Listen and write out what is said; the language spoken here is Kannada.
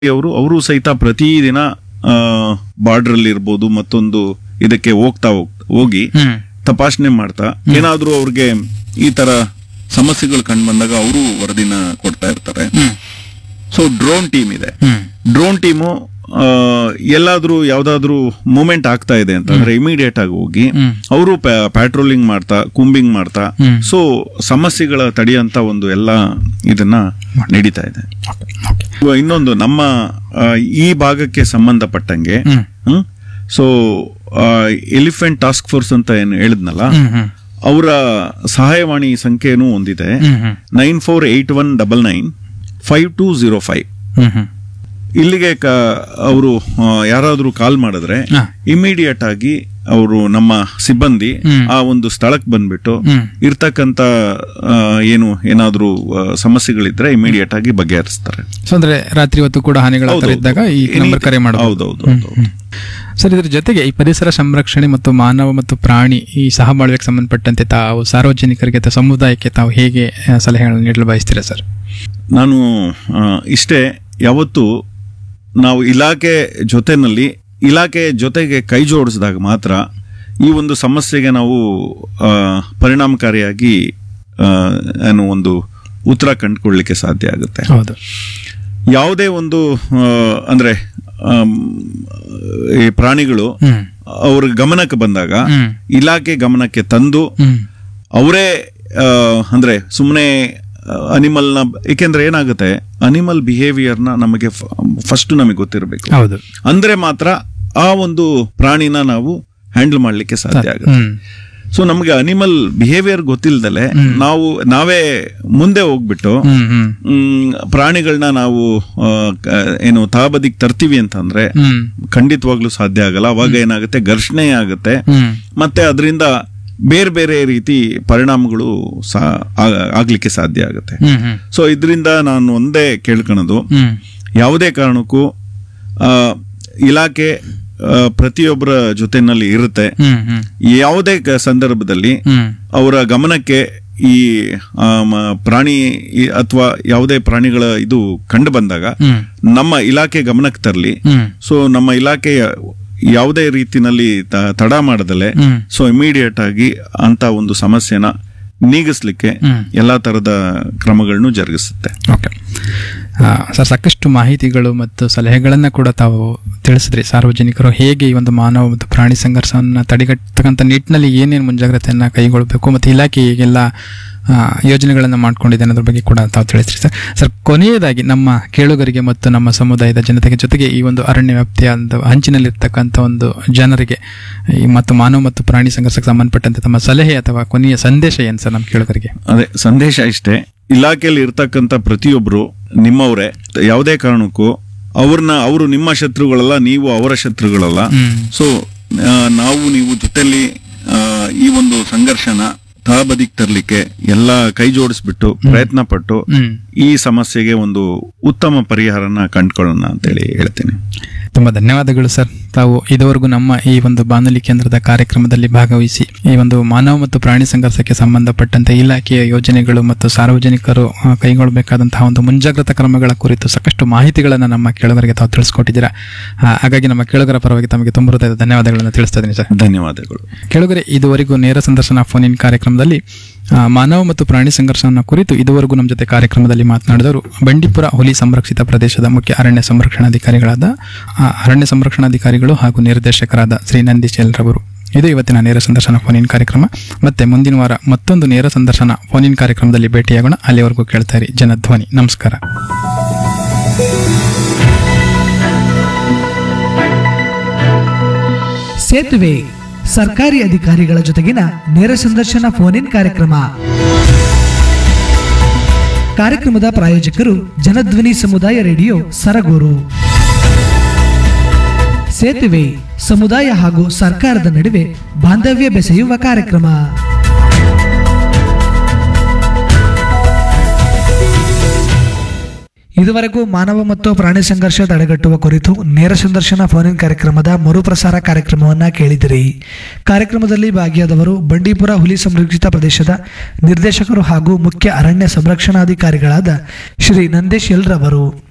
ಅವರು ಅವರು ಸಹಿತ ಪ್ರತಿದಿನ ಬಾರ್ಡರ್ ಅಲ್ಲಿ ಇರ್ಬೋದು ಮತ್ತೊಂದು ಇದಕ್ಕೆ ಹೋಗ್ತಾ ಹೋಗ್- ಹೋಗಿ ಹ್ಮ್ ತಪಾಸಣೆ ಮಾಡ್ತಾ ಏನಾದ್ರೂ ಅವ್ರಿಗೆ ಈ ತರ ಸಮಸ್ಯೆಗಳು ಕಂಡು ಬಂದಾಗ ಅವರು ವರದಿನ ಕೊಡ್ತಾ ಇರ್ತಾರೆ ಹ್ಮ್ ಸೊ ಡ್ರೋನ್ ಟೀಮ್ ಇದೆ ಹ್ಮ್ ಡ್ರೋನ್ ಟೀಮು ಎಲ್ಲಾದ್ರೂ ಯಾವ್ದಾದ್ರೂ ಮೂಮೆಂಟ್ ಆಗ್ತಾ ಇದೆ ಅಂತಂದ್ರೆ ಇಮಿಡಿಯೇಟ್ ಆಗಿ ಹೋಗಿ ಹ್ಮ್. ಅವರು ಪ್ಯಾಟ್ರೋಲಿಂಗ್ ಮಾಡ್ತಾ ಕುಂಬಿಂಗ್ ಮಾಡ್ತಾ ಹ್ಮ್. ಸೊ ಸಮಸ್ಯೆಗಳ ತಡೆಯಂತ ಒಂದು ಎಲ್ಲ ಇದನ್ನ ನಡೀತಾ ಇದೆ ಓಕೆ ಓಕೆ ಇವಾಗ ಇನ್ನೊಂದು ನಮ್ಮ ಆ, ಈ ಭಾಗಕ್ಕೆ ಸಂಬಂಧಪಟ್ಟಂಗೆ ಹ್ಮ್ ಸೊ ಎಲಿಫೆಂಟ್ ಟಾಸ್ಕ್ ಫೋರ್ಸ್ ಅಂತ ಏನು ಹೇಳಿದ್ನಲ್ಲ ಹ್ಮ್ ಹ್ಮ್ ಅವರ ಸಹಾಯವಾಣಿ ಸಂಖ್ಯೆನೂ ಒಂದಿದೆ ಹ್ಮ್ ಹ್ಮ್ nine four eight one double nine five two zero five ಹ್ಮ್ ಹ್ಮ್ ಇಲ್ಲಿಗೆ ಅವರು ಯಾರಾದ್ರೂ ಕಾಲ್ ಮಾಡಿದ್ರೆ ಹಾ. ಇಮಿಡಿಯೇಟ್ ಆಗಿ ಅವರು ನಮ್ಮ ಸಿಬ್ಬಂದಿ ಹ್ಮ್. ಆ ಒಂದು ಸ್ಥಳಕ್ಕೆ ಬಂದ್ಬಿಟ್ಟು ಹ್ಮ್. ಇರ್ತಕ್ಕಂತ ಆ, ಏನು ಏನಾದ್ರೂ ಆ, ಸಮಸ್ಯೆಗಳಿದ್ರೆ ಇಮಿಡಿಯೇಟ್ ಆಗಿ ಬಗೆಹರಿಸ್ತಾರೆ ಸೊ ಅಂದ್ರೆ ರಾತ್ರಿ ಹೊತ್ತು ಕೂಡ ಹಾನಿಗಳ ಹೌದು, ಥರ ಇದ್ದಾಗ ಈ ಹೌದು. ನಂಬರ್ ಕರೆ ಮಾಡಬಹುದು ಹೌದೌದು, ಹೌದು. ಸರ್ ಇದ್ರ ಜೊತೆಗೆ ಈ ಪರಿಸರ ಸಂರಕ್ಷಣೆ ಮತ್ತು ಮಾನವ ಮತ್ತು ಪ್ರಾಣಿ ಈ ಸಹಬಾಳ್ವೆಗೆ ಸಂಬಂಧಪಟ್ಟಂತೆ ತಾವು ಸಾರ್ವಜನಿಕರಿಗೆ ಅಥವಾ ಸಮುದಾಯಕ್ಕೆ ತಾವು ಹೇಗೆ ಆ, ಸಲಹೆಗಳನ್ನು ನೀಡಲು ಬಯಸ್ತೀರಾ ಸರ್ ನಾನು ಆ, ಇಷ್ಟೇ ಯಾವತ್ತು ನಾವು ಇಲಾಖೆ ಜೊತೆನಲ್ಲಿ ಇಲಾಖೆ ಜೊತೆಗೆ ಕೈ ಜೋಡಿಸಿದಾಗ ಮಾತ್ರ ಈ ಒಂದು ಸಮಸ್ಯೆಗೆ ನಾವು ಆ, ಪರಿಣಾಮಕಾರಿಯಾಗಿ ಆ, ಏನು ಒಂದು ಉತ್ತರ ಕಂಡುಕೊಳ್ಳಲಿಕ್ಕೆ ಸಾಧ್ಯ ಆಗುತ್ತೆ ಹೌದು ಯಾವುದೇ ಒಂದು ಆ, ಅಂದ್ರೆ ಆಮ್, ಈ ಪ್ರಾಣಿಗಳು ಹ್ಮ್ ಅವ್ರ ಗಮನಕ್ಕೆ ಬಂದಾಗ ಹ್ಮ್ ಇಲಾಖೆ ಗಮನಕ್ಕೆ ತಂದು ಹ್ಮ್ ಅವರೇ ಆ, ಅಂದ್ರೆ ಸುಮ್ಮನೆ ಅನಿಮಲ್ನ ಏಕೆಂದ್ರೆ ಏನಾಗುತ್ತೆ ಅನಿಮಲ್ ಬಿಹೇವಿಯರ್ನ ನಮಗೆ ಫಸ್ಟ್ ನಮಗೆ ಗೊತ್ತಿರಬೇಕು ಹೌದು ಅಂದ್ರೆ ಮಾತ್ರ ಆ ಒಂದು ಪ್ರಾಣಿನ ನಾವು ಹ್ಯಾಂಡಲ್ ಮಾಡ್ಲಿಕ್ಕೆ ಸಾಧ್ಯ ಆಗುತ್ತೆ ಹ್ಮ್ ಸೊ ನಮಗೆ ಅನಿಮಲ್ ಬಿಹೇವಿಯರ್ ಗೊತ್ತಿಲ್ದಲೆ ನಾವು ನಾವೇ ಮುಂದೆ ಹೋಗ್ಬಿಟ್ಟು ಹ್ಮ್ ಹ್ಮ್ ಮ್, ಪ್ರಾಣಿಗಳನ್ನ ನಾವು ಆ, ಕ- ಏನು ತಾಬದಿಗೆ ತರ್ತೀವಿ ಅಂತಂದ್ರೆ ಹ್ಮ್ ಖಂಡಿತವಾಗ್ಲೂ ಸಾಧ್ಯ ಆಗಲ್ಲ ಅವಾಗ ಏನಾಗುತ್ತೆ ಘರ್ಷಣೆ ಆಗುತ್ತೆ ಹ್ಮ್ ಮತ್ತೆ ಅದರಿಂದ ಬೇರೆ ಬೇರೆ ರೀತಿ ಪರಿಣಾಮಗಳು ಸಹ ಆ- ಆಗ್ಲಿಕ್ಕೆ ಸಾಧ್ಯ ಆಗುತ್ತೆ ಹ್ಮ್ ಹ್ಮ್ ಸೊ ಇದರಿಂದ ನಾನು ಒಂದೇ ಕೇಳ್ಕೊಳೋದು ಹ್ಮ್ ಯಾವುದೇ ಕಾರಣಕ್ಕೂ ಆ, ಇಲಾಖೆ ಆ, ಪ್ರತಿಯೊಬ್ಬರ ಜೊತೆನಲ್ಲಿ ಇರುತ್ತೆ ಹ್ಮ್ ಹ್ಮ್ ಯಾವುದೇ ಕ- ಸಂದರ್ಭದಲ್ಲಿ ಹ್ಮ್ ಅವರ ಗಮನಕ್ಕೆ ಈ ಆ, ಮ- ಪ್ರಾಣಿ ಅಥವಾ ಯಾವುದೇ ಪ್ರಾಣಿಗಳ ಇದು ಕಂಡು ಬಂದಾಗ ಹ್ಮ್ ನಮ್ಮ ಇಲಾಖೆ ಗಮನಕ್ಕೆ ತರಲಿ ಹ್ಮ್ ಸೊ ನಮ್ಮ ಇಲಾಖೆಯ ಯಾವುದೇ ರೀತಿನಲ್ಲಿ ತ- ತಡ ಮಾಡದಲೆ ಹ್ಮ್ ಸೊ ಇಮಿಡಿಯೇಟ್ ಆಗಿ ಅಂತ ಒಂದು ಸಮಸ್ಯೆನ ನೀಗಿಸ್ಲಿಕ್ಕೆ ಹ್ಮ್. ಎಲ್ಲಾ ತರದ ಕ್ರಮಗಳನ್ನು ಜರುಗಿಸುತ್ತೆ ಓಕೆ ಆ, ಸರ್ ಸಾಕಷ್ಟು ಮಾಹಿತಿಗಳು ಮತ್ತು ಸಲಹೆಗಳನ್ನು ಕೂಡ ತಾವು ತಿಳಿಸಿದ್ರಿ ಸಾರ್ವಜನಿಕರು ಹೇಗೆ ಈ ಒಂದು ಮಾನವ ಮತ್ತು ಪ್ರಾಣಿ ಸಂಘರ್ಷವನ್ನು ತಡೆಗಟ್ಟತಕ್ಕಂಥ ನಿಟ್ಟಿನಲ್ಲಿ ಏನೇನು ಮುಂಜಾಗ್ರತೆಯನ್ನು ಕೈಗೊಳ್ಳಬೇಕು ಮತ್ತು ಇಲಾಖೆ ಹೇಗೆಲ್ಲ ಆ, ಯೋಜನೆಗಳನ್ನು ಮಾಡ್ಕೊಂಡಿದೆ ಅನ್ನೋದ್ರ ಬಗ್ಗೆ ಕೂಡ ತಾವು ತಿಳಿಸ್ರಿ ಸರ್ ಸರ್ ಕೊನೆಯದಾಗಿ ನಮ್ಮ ಕೇಳುಗರಿಗೆ ಮತ್ತು ನಮ್ಮ ಸಮುದಾಯದ ಜನತೆಗೆ ಜೊತೆಗೆ ಈ ಒಂದು ಅರಣ್ಯ ವ್ಯಾಪ್ತಿಯ ಒಂದು ಹಂಚಿನಲ್ಲಿರ್ತಕ್ಕಂಥ ಒಂದು ಜನರಿಗೆ ಈ ಮತ್ತು ಮಾನವ ಮತ್ತು ಪ್ರಾಣಿ ಸಂಘರ್ಷಕ್ಕೆ ಸಂಬಂಧಪಟ್ಟಂತೆ ತಮ್ಮ ಸಲಹೆ ಅಥವಾ ಕೊನೆಯ ಸಂದೇಶ ಏನು ಸರ್ ನಮ್ಮ ಕೇಳುಗರಿಗೆ ಅದೇ ಸಂದೇಶ ಇಷ್ಟೇ ಇಲಾಖೆಯಲ್ಲಿ ಇರ್ತಕ್ಕಂಥ ಪ್ರತಿಯೊಬ್ರು ನಿಮ್ಮವರೇ ಯಾವುದೇ ಕಾರಣಕ್ಕೂ ಅವ್ರನ್ನ ಅವರು ನಿಮ್ಮ ಶತ್ರುಗಳಲ್ಲ ನೀವು ಅವರ ಶತ್ರುಗಳಲ್ಲ ಹ್ಮ್ ಸೊ ನಾವು ನೀವು ಜೊತೆಲಿ ಆ, ಈ ಒಂದು ಸಂಘರ್ಷನ ತಳಬದಿಗೆ ತರಲಿಕ್ಕೆ ಎಲ್ಲ ಕೈ ಜೋಡಿಸ್ಬಿಟ್ಟು ಪ್ರಯತ್ನ ಪಟ್ಟು ಹ್ಮ್ ಈ ಸಮಸ್ಯೆಗೆ ಒಂದು ಉತ್ತಮ ಪರಿಹಾರನ ಕಂಡುಕೊಳ್ಳೋಣ ಅಂತೇಳಿ ಹೇಳ್ತೀನಿ ತುಂಬಾ ಧನ್ಯವಾದಗಳು ಸರ್ ತಾವು ಇದುವರೆಗೂ ನಮ್ಮ ಈ ಒಂದು ಬಾನುಲಿ ಕೇಂದ್ರದ ಕಾರ್ಯಕ್ರಮದಲ್ಲಿ ಭಾಗವಹಿಸಿ ಈ ಒಂದು ಮಾನವ ಮತ್ತು ಪ್ರಾಣಿ ಸಂಘರ್ಷಕ್ಕೆ ಸಂಬಂಧಪಟ್ಟಂತೆ ಇಲಾಖೆಯ ಯೋಜನೆಗಳು ಮತ್ತು ಸಾರ್ವಜನಿಕರು ಆ, ಕೈಗೊಳ್ಳಬೇಕಾದಂತಹ ಒಂದು ಮುಂಜಾಗ್ರತಾ ಕ್ರಮಗಳ ಕುರಿತು ಸಾಕಷ್ಟು ಮಾಹಿತಿಗಳನ್ನು ನಮ್ಮ ಕೇಳುಗರಿಗೆ ತಾವು ತಿಳಿಸ್ಕೊಟ್ಟಿದ್ದೀರಾ ಆ, ಹಾಗಾಗಿ ನಮ್ಮ ಕೇಳುಗರ ಪರವಾಗಿ ತಮಗೆ ತುಂಬ ಹೃದಯದ ಧನ್ಯವಾದಗಳನ್ನು ತಿಳಿಸ್ತಾ ಇದ್ದೀನಿ ಸರ್ ಧನ್ಯವಾದಗಳು ಕೆಳಗರೆ ಇದುವರೆಗೂ ನೇರ ಸಂದರ್ಶನ ಫೋನ್ ಇನ್ ಕಾರ್ಯಕ್ರಮದಲ್ಲಿ ಆ, ಮಾನವ ಮತ್ತು ಪ್ರಾಣಿ ಸಂಘರ್ಷವನ್ನು ಕುರಿತು ಇದುವರೆಗೂ ನಮ್ಮ ಜೊತೆ ಕಾರ್ಯಕ್ರಮದಲ್ಲಿ ಮಾತನಾಡಿದವರು ಬಂಡೀಪುರ ಹುಲಿ ಸಂರಕ್ಷಿತ ಪ್ರದೇಶದ ಮುಖ್ಯ ಅರಣ್ಯ ಸಂರಕ್ಷಣಾಧಿಕಾರಿಗಳಾದ ಆ, ಅರಣ್ಯ ಸಂರಕ್ಷಣಾಧಿಕಾರಿಗಳು ಹಾಗೂ ನಿರ್ದೇಶಕರಾದ ಶ್ರೀ ನಂದೀಶ್ ರವರು ಇದು ಇವತ್ತಿನ ನೇರ ಸಂದರ್ಶನ ಫೋನ್ ಇನ್ ಕಾರ್ಯಕ್ರಮ ಮತ್ತೆ ಮುಂದಿನ ವಾರ ಮತ್ತೊಂದು ನೇರ ಸಂದರ್ಶನ ಫೋನ್ ಇನ್ ಕಾರ್ಯಕ್ರಮದಲ್ಲಿ ಭೇಟಿಯಾಗೋಣ ಅಲ್ಲಿವರೆಗೂ ಕೇಳ್ತಾ ಇರಿ ಜನಧ್ವನಿ ನಮಸ್ಕಾರ ಸೇತುವೆ ಸರ್ಕಾರಿ ಅಧಿಕಾರಿಗಳ ಜೊತೆಗಿನ ನೇರ ಸಂದರ್ಶನ ಫೋನ್ ಇನ್ ಕಾರ್ಯಕ್ರಮ ಕಾರ್ಯಕ್ರಮದ ಪ್ರಾಯೋಜಕರು ಜನಧ್ವನಿ ಸಮುದಾಯ ರೇಡಿಯೋ ಸರಗೂರು ಸೇತುವೆ ಸಮುದಾಯ ಹಾಗೂ ಸರ್ಕಾರದ ನಡುವೆ ಬಾಂಧವ್ಯ ಬೆಸೆಯುವ ಕಾರ್ಯಕ್ರಮ ಇದುವರೆಗೂ ಮಾನವ ಮತ್ತು ಪ್ರಾಣಿ ಸಂಘರ್ಷ ತಡೆಗಟ್ಟುವ ಕುರಿತು ನೇರ ಸಂದರ್ಶನ ಫೋನ್ ಇನ್ ಕಾರ್ಯಕ್ರಮದ ಮರುಪ್ರಸಾರ ಕಾರ್ಯಕ್ರಮವನ್ನ ಕೇಳಿದಿರಿ ಕಾರ್ಯಕ್ರಮದಲ್ಲಿ ಭಾಗಿಯಾದವರು ಬಂಡೀಪುರ ಹುಲಿ ಸಂರಕ್ಷಿತ ಪ್ರದೇಶದ ನಿರ್ದೇಶಕರು ಹಾಗೂ ಮುಖ್ಯ ಅರಣ್ಯ ಸಂರಕ್ಷಣಾಧಿಕಾರಿಗಳಾದ ಶ್ರೀ ನಂದೇಶ್ ಎಲ್ರವರು